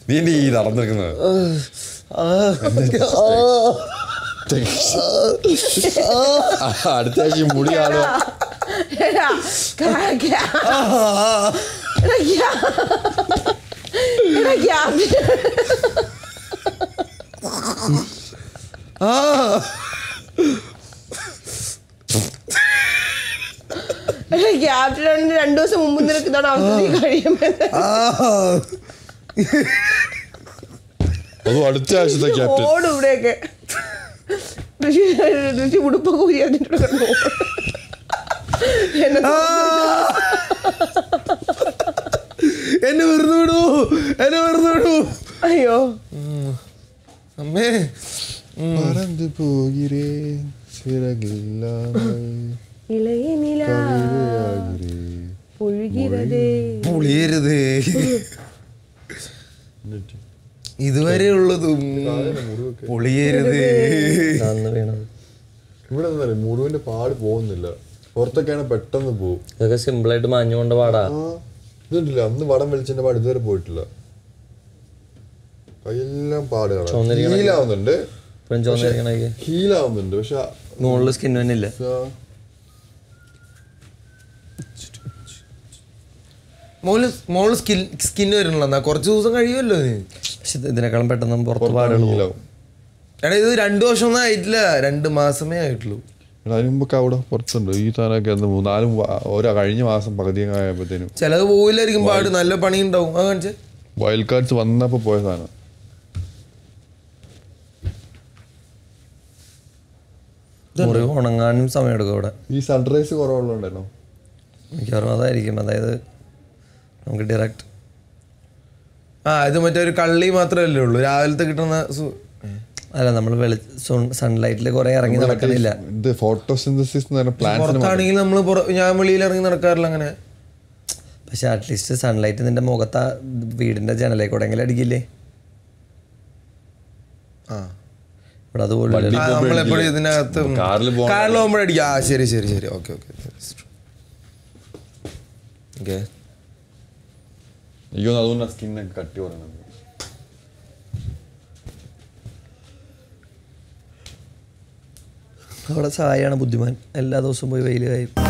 നീ നീ നടന്നിരിക്കുന്നത് അടുത്ത ആഴ്ച ഈ മുടി കാണുക എടാ, കാ- ക്യാ- എടാ, ക്യാ- എടാ, ക്യാ- എടാ, ക്യാപ്റ്റൻ രണ്ടു ദിവസം മുമ്പ് നിനക്ക് ഇതാണ് അവസ്ഥ നീ കഴിയുമെന്ന് അതും അടുത്ത ആഴ്ചത്തെ ക്യാപ്റ്റൻ ഓടും ഇവിടെയൊക്കെ ഋഷി ഋഷി ഉടുപ്പൊക്കെ ഊരി അതിൻ്റെ എന്നെ എന്നെ വെറുതെ വിടൂ എന്നെ വെറുതെ വിടൂ അയ്യോ അമ്മേ പറந்து போகிறேன் சிறகில்லாமல் ഇളയ നില கவிதையாகிறேன். പൊഴുകിരതേ പൊളിയരുത് ഇതുവരെ ഉള്ളതും പൊളിയരുത് അന്ന് വീണത് ഇവിടെ എന്താ മുറിവിന്റെ പാട് പോകുന്നില്ല പുറത്തൊക്കെയാണ് പെട്ടെന്ന് പോകും ഇതൊക്കെ സിമ്പിളായിട്ട് മാഞ്ഞുകൊണ്ട് പാടാ ആ ഇതുണ്ടല്ല അന്ന് വടം വലിച്ചതിന്റെ പാട് ഇതുവരെ പോയിട്ടില്ല കയ്യെല്ലാം പാടുകളാണ് ചുവന്നിരിക്കണ- ഹീലാവുന്നുണ്ട് ഇപ്പം ചോന്നിരിക്കണേ ഹീലാവുന്നുണ്ട് പക്ഷെ മുകളിൽ സ്കിൻ തന്നെ ഇല്ല ആ, മോള് മോള് സ്കിൻ സ്കിൻ വരുന്നുള്ളൂ എന്നാ കുറച്ച് ദിവസം കഴിയുമല്ലോ നീ പക്ഷെ ഇതിനേക്കാളും പെട്ടെന്ന് പുറത്ത് പുറത്താണ് പാടുകൾ പോകും ഹീലാവും എടാ ഇത് രണ്ടു വർഷമൊന്നും ആയിട്ടില്ല രണ്ട് മാസമേ ആയിട്ടുള്ളൂ എടാ, അതിന് മുമ്പൊക്കെ അവിടെ പുറത്തുണ്ട് ഈ സാധനമൊക്കെ അന്ന് മൂന്നാലും വാ- ഓരോ കഴിഞ്ഞ മാസം പകുതിയൊക്കെ ആയപ്പോഴത്തേനും ചിലത് പോയില്ലായിരിക്കും പാട് നല്ല പണി ഉണ്ടാവും അത് കാണിച്ചേ വൈൽഡ് കാർഡ്സ് വന്നപ്പോ പോയ സാധനം മുറിവ് ഉണങ്ങാനും സമയമെടുക്കും അവിടെ ഈ സൺറൈസ് കുറവുള്ളതുണ്ടല്ലോ മിക്കവാറും അതായിരിക്കും അതായത് നമുക്ക് ഡയറക്റ്റ് ആ ഇത് മറ്റേ ഒരു കള്ളി മാത്രമല്ലേ ഉള്ളൂ രാവിലത്തെ കിട്ടുന്ന സു- അല്ല നമ്മൾ വെളി സൺലൈറ്റിൽ കുറെ ഇറങ്ങി നടക്കുന്നില്ല ഇത് ഫോട്ടോസിന്തസിസ് എന്ന് പറഞ്ഞ പ്ലാന്റ്സിന് പുറത്താണെങ്കിൽ നമ്മൾ ഞാൻ വെളിയിൽ ഇറങ്ങി നടക്കാറില്ല അങ്ങനെ പക്ഷെ അറ്റ്ലീസ്റ്റ് സൺലൈറ്റ് നിന്റെ മുഖത്ത് ആ വീടിന്റെ ജനലേക്കൂടെങ്കിലും അടിക്കില്ലേ ആ ഇവിടെ അതുപോലെ വണ്ടി ആ, നമ്മളെപ്പോഴും ഇതിനകത്ത് കാറിൽ പോകണം. കാറിൽ പോകുമ്പോഴടിക്കും ആ ശരി ശരി ശരി ഓക്കെ ഓക്കെ ഓക്കെ അയ്യോ അതുകൊണ്ട് സ്കിന്നൊക്കെ കട്ടി പറയുന്നത് അവിടെ സഹായമാണ് ബുദ്ധിമാൻ എല്ലാ ദിവസവും പോയി വെയിൽ കായും